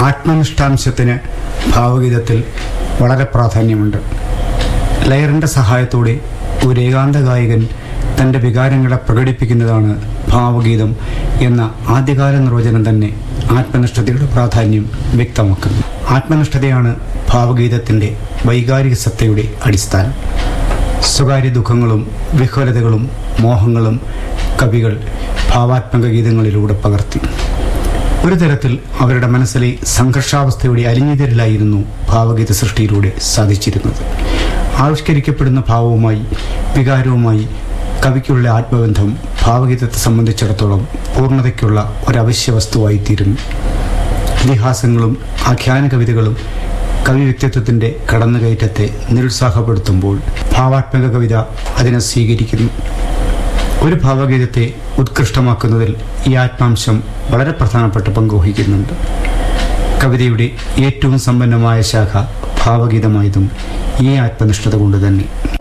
ആത്മനിഷ്ഠാംശത്തിന് ഭാവഗീതത്തിൽ വളരെ പ്രാധാന്യമുണ്ട് ലയറിൻ്റെ സഹായത്തോടെ ഒരു ഏകാന്ത ഗായകൻ തൻ്റെ വികാരങ്ങളെ പ്രകടിപ്പിക്കുന്നതാണ് ഭാവഗീതം എന്ന ആദ്യകാല നിർവചനം തന്നെ ആത്മനിഷ്ഠതയുടെ പ്രാധാന്യം വ്യക്തമാക്കുന്നു ആത്മനിഷ്ഠതയാണ് ഭാവഗീതത്തിൻ്റെ വൈകാരിക സത്തയുടെ അടിസ്ഥാനം സ്വകാര്യ ദുഃഖങ്ങളും വിഹ്വലതകളും മോഹങ്ങളും കവികൾ ഭാവാത്മക ഗീതങ്ങളിലൂടെ പകർത്തി ഒരു തരത്തിൽ അവരുടെ മനസ്സിലെ സംഘർഷാവസ്ഥയുടെ അലിഞ്ഞിതരിലായിരുന്നു ഭാവഗീത സൃഷ്ടിയിലൂടെ സാധിച്ചിരുന്നത് ആവിഷ്കരിക്കപ്പെടുന്ന ഭാവവുമായി വികാരവുമായി കവിക്കുള്ള ആത്മബന്ധം ഭാവഗീതത്തെ സംബന്ധിച്ചിടത്തോളം പൂർണ്ണതയ്ക്കുള്ള ഒരവശ്യ വസ്തുവായിത്തീരുന്നു ഇതിഹാസങ്ങളും ആഖ്യാന കവിതകളും കവി വ്യക്തിത്വത്തിൻ്റെ കടന്നുകയറ്റത്തെ നിരുത്സാഹപ്പെടുത്തുമ്പോൾ ഭാവാത്മക കവിത അതിനെ സ്വീകരിക്കുന്നു ഒരു ഭാവഗീതത്തെ ഉത്കൃഷ്ടമാക്കുന്നതിൽ ഈ ആത്മാംശം വളരെ പ്രധാനപ്പെട്ട പങ്ക് വഹിക്കുന്നുണ്ട് കവിതയുടെ ഏറ്റവും സമ്പന്നമായ ശാഖ ഭാവഗീതമായതും ഈ ആത്മനിഷ്ഠത കൊണ്ട് തന്നെ